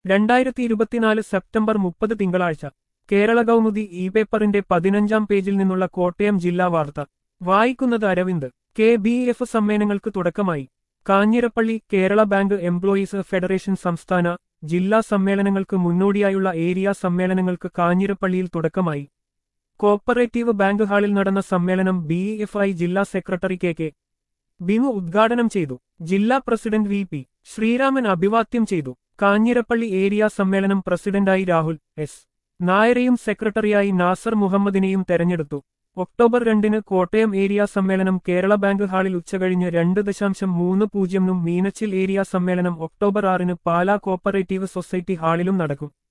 രണ്ടായിരത്തി ഇരുപത്തിനാല് സെപ്റ്റംബർ മുപ്പത് തിങ്കളാഴ്ച കേരള കൗമുദി ഇ പേപ്പറിന്റെ പതിനഞ്ചാം പേജിൽ നിന്നുള്ള കോട്ടയം ജില്ലാ വാർത്ത വായിക്കുന്നത് അരവിന്ദ് കെ ബി എഫ് സമ്മേളനങ്ങൾക്ക് തുടക്കമായി Kanjirappally Kerala bank employees federation സംസ്ഥാന ജില്ലാ സമ്മേളനങ്ങൾക്ക് മുന്നോടിയായുള്ള ഏരിയ സമ്മേളനങ്ങൾക്ക് കാഞ്ഞിരപ്പള്ളിയിൽ തുടക്കമായി കോപ്പറേറ്റീവ് ബാങ്ക് ഹാളിൽ നടന്ന സമ്മേളനം ബി എഫ് ഐ ജില്ലാ സെക്രട്ടറി കെ കെ ബിമു ഉദ്ഘാടനം ചെയ്തു ജില്ലാ പ്രസിഡന്റ് വി പി ശ്രീരാമൻ അഭിവാദ്യം ചെയ്തു കാഞ്ഞിരപ്പള്ളി ഏരിയ സമ്മേളനം പ്രസിഡന്റായി രാഹുൽ എസ് നായരെയും സെക്രട്ടറിയായി നാസർ മുഹമ്മദിനെയും തെരഞ്ഞെടുത്തു ഒക്ടോബർ രണ്ടിന് കോട്ടയം ഏരിയ സമ്മേളനം കേരള ബാങ്ക് ഹാളിൽ ഉച്ചകഴിഞ്ഞ് രണ്ട് ദശാംശം മൂന്ന് പൂജ്യംനും മീനച്ചിൽ ഏരിയ സമ്മേളനം ഒക്ടോബർ ആറിന് പാലാ കോപ്പറേറ്റീവ് സൊസൈറ്റി ഹാളിലും നടക്കും